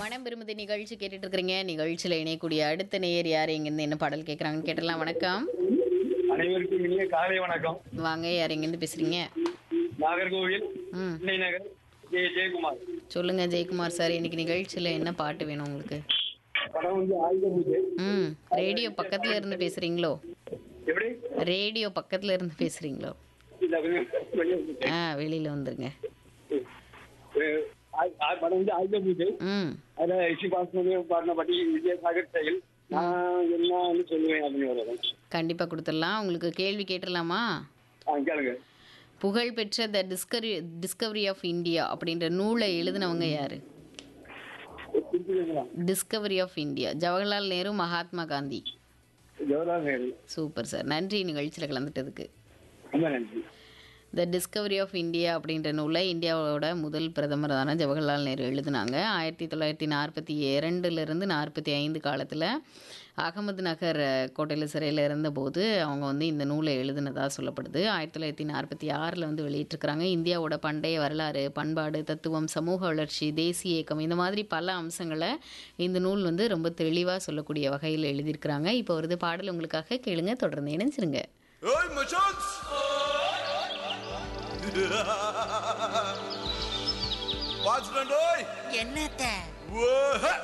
மனம் விரும்புது நிகழ்ச்சி கேட்டுட்டு இருக்கிறீங்க நிகழ்ச்சியில் இணையக்கூடிய அடுத்த நேயர் யார் எங்கேருந்து என்ன பாடல் கேட்குறாங்கன்னு கேட்டலாம் வணக்கம் அனைவருக்கும் இனிய காலை வணக்கம் வாங்க யார் எங்கேருந்து பேசுறீங்க நாகர்கோவில் ம் சென்னை நகர் ஜே ஜெயக்குமார் சொல்லுங்க ஜெயக்குமார் சார் இன்னைக்கு நிகழ்ச்சியில் என்ன பாட்டு வேணும் உங்களுக்கு படம் வந்து ஆயுத பூஜை ம் ரேடியோ பக்கத்துல இருந்து பேசுறீங்களோ எப்படி ரேடியோ பக்கத்துல இருந்து பேசுறீங்களோ இல்ல, கொஞ்சம் வெளிய வந்துட்டேன். ஆ வெளியில வந்துருங்க அஹ் ஆ- ஆ- படம் வந்து ஆயுத பூஜை ம் அதுல இசி பாஸ்மதி பாடின பட்டி விஜயசாகர் செயல் நான் என்னன்னு சொல்லுவேன் அப்படின்னு வருவேன் கண்டிப்பா கொடுத்துடலாம் உங்களுக்கு கேள்வி கேட்டுடலாமா ஆ கேளுங்க புகழ்பெற்ற the discovery discovery of India அப்படின்ற நூலை எழுதினவங்க யாரு திருப்பிங்களா discovery of India Jawaharlal Nehru Mahatma Gandhi Jawaharlal Nehru super sir நன்றி நிகழ்ச்சியில் கலந்துட்டதுக்கு ரொம்ப நன்றி த டிஸ்கவரி ஆஃப் இந்தியா அப்படின்ற நூலை இந்தியாவோட முதல் பிரதமரான ஜவஹர்லால் நேரு எழுதினாங்க ஆயிரத்தி தொள்ளாயிரத்தி நாற்பத்தி இரண்டுலேருந்து நாற்பத்தி ஐந்து காலத்தில் அகமது நகர் அஹ், கோட்டையில் சிறையில் இருந்தபோது அவங்க வந்து இந்த நூலை எழுதினதாக சொல்லப்படுது ஆயிரத்தி தொள்ளாயிரத்தி நாற்பத்தி ஆறில் வந்து வெளியிட்டிருக்கிறாங்க இந்தியாவோட பண்டைய வரலாறு பண்பாடு தத்துவம் சமூக வளர்ச்சி தேசிய இயக்கம் இந்த மாதிரி பல அம்சங்களை இந்த நூல் வந்து ரொம்ப தெளிவாக சொல்லக்கூடிய வகையில் எழுதியிருக்கிறாங்க இப்போ வருது பாடல் உங்களுக்காக கேளுங்க தொடர்ந்து இணைஞ்சிருங்க Hey, Machans! Watchman, oi! என்னத்த Whoa!